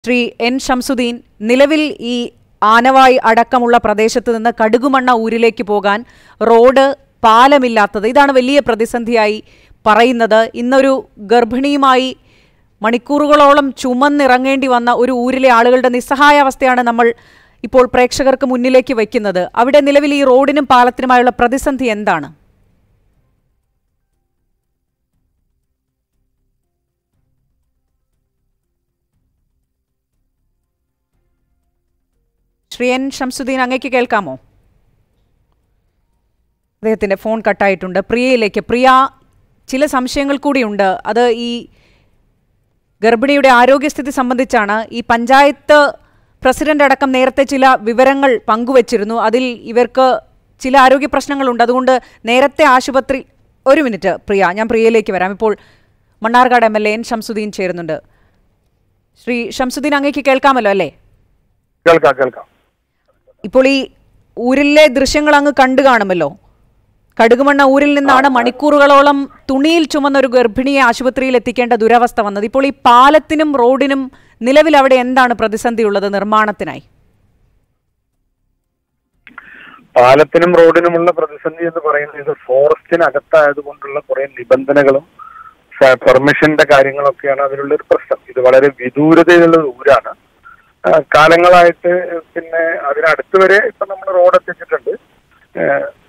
Shri N Shamsuddin നിലവിൽ ഈ ആനവായി അടക്കമുള്ള പ്രദേശത്ത് നിന്ന് കടുകുമണ്ണ ഊരിലേക്ക് പോകാൻ റോഡ് പാലമില്ലാത്തത് ഇതാണ് വലിയ പ്രതിസന്ധിയായി പറയുന്നത് ഇന്നൊരു ഗർഭിണിയുമായി മണിക്കൂറുകളോളം ചുമന്നിറങ്ങേണ്ടി വന്ന ഒരു ഊരിലെ ആളുകളുടെ നിസ്സഹായാവസ്ഥയാണ് നമ്മൾ ഇപ്പോൾ പ്രേക്ഷകർക്ക് മുന്നിലേക്ക് വയ്ക്കുന്നത് അവിടെ നിലവിൽ ഈ റോഡിനും പാലത്തിനുമായുള്ള പ്രതിസന്ധി എന്താണ് ശ്രീ എൻ ഷംസുദ്ദീൻ അങ്ങേക്ക് കേൾക്കാമോ അദ്ദേഹത്തിന്റെ ഫോൺ കട്ടായിട്ടുണ്ട് പ്രിയയിലേക്ക് പ്രിയ ചില സംശയങ്ങൾ കൂടിയുണ്ട് അത് ഈ ഗർഭിണിയുടെ ആരോഗ്യസ്ഥിതി സംബന്ധിച്ചാണ് ഈ പഞ്ചായത്ത് പ്രസിഡന്റ് അടക്കം നേരത്തെ ചില വിവരങ്ങൾ പങ്കുവച്ചിരുന്നു അതിൽ ഇവർക്ക് ചില ആരോഗ്യ പ്രശ്നങ്ങളുണ്ട് അതുകൊണ്ട് നേരത്തെ ആശുപത്രി ഒരു മിനിറ്റ് പ്രിയ ഞാൻ പ്രിയയിലേക്ക് വരാം ഇപ്പോൾ Mannarkkad M L A N Shamsuddin ചേരുന്നുണ്ട് ശ്രീ ഷംസുദ്ദീൻ അങ്ങേക്ക് കേൾക്കാമല്ലോ അല്ലേ കേൾക്കാം കേൾക്കാം ഇപ്പോൾ ഈ ഊരിലെ ദൃശ്യങ്ങൾ അങ്ങ് കണ്ടു കാണുമല്ലോ കടുകുമണ്ണ ഊരിൽ നിന്നാണ് മണിക്കൂറുകളോളം തുണിയിൽ ചുമന്ന ഒരു ഗർഭിണിയെ ആശുപത്രിയിൽ എത്തിക്കേണ്ട ദുരവസ്ഥ വന്നത് ഇപ്പോൾ ഈ പാലത്തിനും റോഡിനും നിലവിൽ അവിടെ എന്താണ് പ്രതിസന്ധി ഉള്ളത് നിർമ്മാണത്തിനായി പാലത്തിനും റോഡിനുമുള്ള പ്രതിസന്ധി എന്ന് പറയുന്നത് ഇത് ഫോറസ്റ്റിനകത്തായതുകൊണ്ടുള്ള കുറെ നിബന്ധനകളും ഫ- പെർമിഷന്റെ കാര്യങ്ങളൊക്കെയാണ് അതിനുള്ള ഒരു പ്രശ്നം ഇത് വളരെ വിദൂരതയുള്ള ഒരു ഊരാണ് ആ, കാലങ്ങളായിട്ട് പിന്നെ അതിനടുത്ത് വരെ ഇപ്പൊ നമ്മൾ റോഡ് എത്തിച്ചിട്ടുണ്ട് ഏ,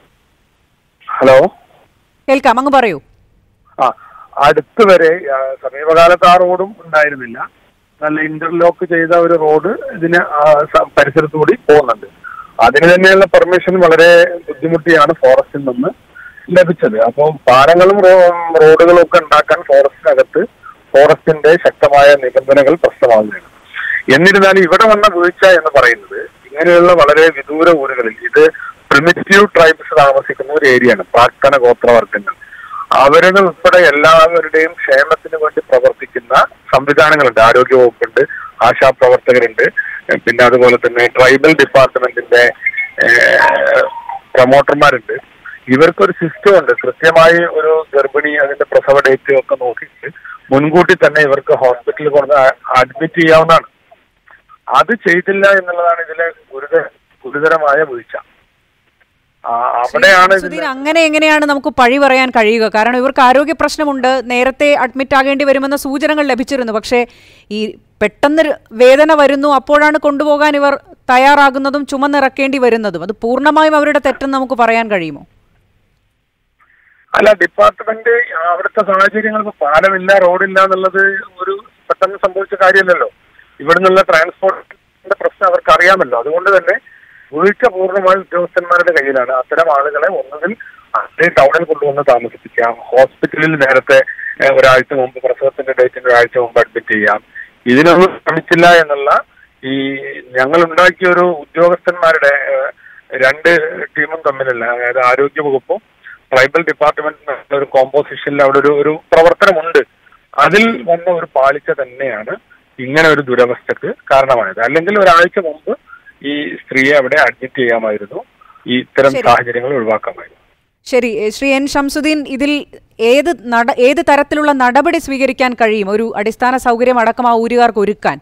ഹലോ കേൾക്കാം അങ്ങ് പറയൂ ആ അടുത്ത് വരെ ആ, സമീപകാലത്ത് ആ റോഡും ഉണ്ടായിരുന്നില്ല നല്ല ഇന്റർലോക്ക് ചെയ്ത ഒരു റോഡ് ഇതിന് ആ സ- പരിസരത്തുകൂടി പോകുന്നുണ്ട് അതിന് തന്നെയുള്ള പെർമിഷൻ വളരെ ബുദ്ധിമുട്ടിയാണ് ഫോറസ്റ്റിൽ നിന്ന് ലഭിച്ചത് അപ്പോൾ പാലങ്ങളും റോ- റോഡുകളും ഒക്കെ ഉണ്ടാക്കാൻ ഫോറസ്റ്റിനകത്ത് ഫോറസ്റ്റിന്റെ ശക്തമായ നിബന്ധനകൾ പ്രശ്നമാകുകയാണ് എന്നിരുന്നാലും ഇവിടെ വന്ന വീഴ്ച എന്ന് പറയുന്നത് ഇങ്ങനെയുള്ള വളരെ വിദൂര ഊരുകളിൽ ഇത് പ്രിമിറ്റീവ് ട്രൈബ്സ് താമസിക്കുന്ന ഒരു ഏരിയയാണ് പ്രാക്തന ഗോത്രവർഗങ്ങൾ അവരുടെ ഉൾപ്പെടെ എല്ലാവരുടെയും ക്ഷേമത്തിന് വേണ്ടി പ്രവർത്തിക്കുന്ന സംവിധാനങ്ങളുണ്ട് ആരോഗ്യ വകുപ്പുണ്ട് ആശാ പ്രവർത്തകരുണ്ട് ഏഹ് പിന്നെ അതുപോലെ തന്നെ ട്രൈബൽ ഡിപ്പാർട്ട്മെന്റിന്റെ ഏഹ്, പ്രൊമോട്ടർമാരുണ്ട് ഇവർക്കൊരു സിസ്റ്റം ഉണ്ട് കൃത്യമായി ഒരു ഗർഭിണി അതിന്റെ പ്രസവ ഡേറ്റ് ഒക്കെ നോക്കിയിട്ട് മുൻകൂട്ടി തന്നെ ഇവർക്ക് ഹോസ്പിറ്റലിൽ കൊണ്ട് അഡ്മിറ്റ് ചെയ്യാവുന്നതാണ് അത് ചെയ്തില്ല എന്നുള്ളതാണ് ഇതിലെ ഗുരുതര ഗുരുതരമായ വീഴ്ച ആ, അവിടെയാണ് ഇതിന്റെ സുധീർ അങ്ങനെ എങ്ങനെയാണ് നമുക്ക് പഴി പറയാൻ കഴിയുക കാരണം ഇവർക്ക് ആരോഗ്യ പ്രശ്നമുണ്ട് നേരത്തെ അഡ്മിറ്റ് ആകേണ്ടി വരുമെന്ന സൂചനകൾ ലഭിച്ചിരുന്നു പക്ഷേ ഈ പെട്ടെന്ന് ഒരു വേദന വരുന്നു അപ്പോഴാണ് കൊണ്ടുപോകാൻ ഇവർ തയ്യാറാകുന്നതും ചുമന്നിറക്കേണ്ടി വരുന്നതും അത് പൂർണ്ണമായും അവരുടെ തെറ്റെന്ന് നമുക്ക് പറയാൻ കഴിയുമോ അല്ല ഡിപ്പാർട്ട്മെന്റ് അവിടുത്തെ സാഹചര്യങ്ങൾ ഇപ്പൊ പാലമില്ല റോഡില്ല എന്നുള്ളത് ഒരു പെട്ടെന്ന് സംഭവിച്ച കാര്യമല്ലല്ലോ ഇവിടെ നിന്നുള്ള ട്രാൻസ്പോർട്ടിന്റെ പ്രശ്നം അവർക്ക് അറിയാമല്ലോ അതുകൊണ്ട് തന്നെ വീഴ്ച പൂർണ്ണമായും ഉദ്യോഗസ്ഥന്മാരുടെ കയ്യിലാണ് അത്തരം ആളുകളെ ഒന്നുകിൽ അതേ ടൗണിൽ കൊണ്ടുവന്ന് താമസിപ്പിക്കാം ഹോസ്പിറ്റലിൽ നേരത്തെ ഏഹ്, ഒരാഴ്ച മുമ്പ് പ്രസവത്തിന്റെ ഡേറ്റിന്റെ ഒരാഴ്ച മുമ്പ് അഡ്മിറ്റ് ചെയ്യാം ഇതിനൊന്നും ശ്രമിച്ചില്ല എന്നുള്ള ഈ ഞങ്ങൾ ഉണ്ടാക്കിയ ഒരു ഉദ്യോഗസ്ഥന്മാരുടെ ഏഹ്, രണ്ട് ടീമും തമ്മിലുള്ള അതായത് ആരോഗ്യ വകുപ്പും ട്രൈബൽ ഡിപ്പാർട്ട്മെന്റ് ഒരു കോമ്പോസിഷനിൽ അവിടെ ഒരു ഒരു പ്രവർത്തനമുണ്ട് അതിൽ വന്ന ഒരു പാളിച്ച തന്നെയാണ് ഇങ്ങനെ ഒരു ദുരവസ്ഥക്ക് കാരണമായത് അല്ലെങ്കിൽ ഒരാഴ്ച മുമ്പ് ഈ സ്ത്രീയെ അവിടെ അഡ്മിറ്റ് ചെയ്യാമായിരുന്നു ഈ ഇത്തരം ശരി. സാഹചര്യങ്ങൾ ഒഴിവാക്കാമായിരുന്നു ശരി എ, ശ്രീ എൻ ഷംസുദ്ദീൻ ഇതിൽ ഏത് നട ഏത് തരത്തിലുള്ള നടപടി സ്വീകരിക്കാൻ കഴിയും ഒരു അടിസ്ഥാന സൗകര്യം അടക്കം ആ ഊരുകാർക്ക് ഒരുക്കാൻ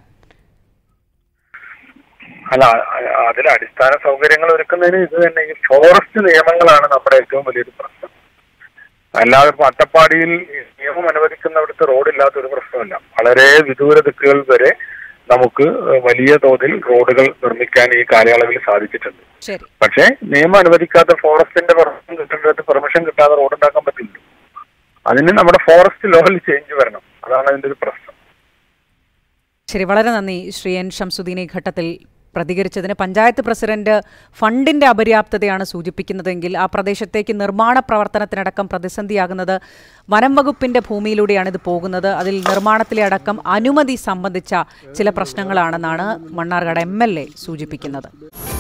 അല്ല അ- അതിൽ അടിസ്ഥാന സൗകര്യങ്ങൾ ഒരുക്കുന്നതിന് ഇത് തന്നെ ഈ ഫോറസ്റ്റ് നിയമങ്ങളാണ് നമ്മുടെ ഏറ്റവും വലിയൊരു പ്രശ്നം അല്ലാതെ ഇപ്പൊ അട്ടപ്പാടിയിൽ ഈ നിയമം അനുവദിക്കുന്നിടത്ത് റോഡില്ലാത്ത ഒരു പ്രശ്നമല്ല വളരെ വിദൂര ദിക്കുകൾ വരെ നമുക്ക് വലിയ തോതിൽ റോഡുകൾ നിർമ്മിക്കാൻ ഈ കാലയളവിൽ സാധിച്ചിട്ടുണ്ട് ശരി പക്ഷേ നിയമം അനുവദിക്കാത്ത ഫോറസ്റ്റിന്റെ പെർമിഷൻ കിട്ടേണ്ടത് പെർമിഷൻ കിട്ടാതെ റോഡ് ഉണ്ടാക്കാൻ പറ്റില്ല അതിന് നമ്മുടെ ഫോറസ്റ്റ് ലോയിൽ ചേഞ്ച് വരണം അതാണ് അതിന്റെ ഒരു പ്രശ്നം ശരി വളരെ നന്ദി ശ്രീ എൻ ഷംസുദ്ദീൻ ഈ ഘട്ടത്തിൽ പ്രതികരിച്ചതിന് പഞ്ചായത്ത് പ്രസിഡന്റ് ഫണ്ടിന്റെ അപര്യാപ്തതയാണ് സൂചിപ്പിക്കുന്നതെങ്കിൽ ആ പ്രദേശത്തേക്ക് നിർമ്മാണ പ്രവർത്തനത്തിനടക്കം പ്രതിസന്ധിയാകുന്നത് വനം വകുപ്പിന്റെ ഭൂമിയിലൂടെയാണ് ഇത് പോകുന്നത് അതിൽ നിർമ്മാണത്തിലെ അടക്കം അനുമതി സംബന്ധിച്ച ചില പ്രശ്നങ്ങളാണെന്നാണ് മണ്ണാർക്കാട് എം എൽ എ സൂചിപ്പിക്കുന്നത്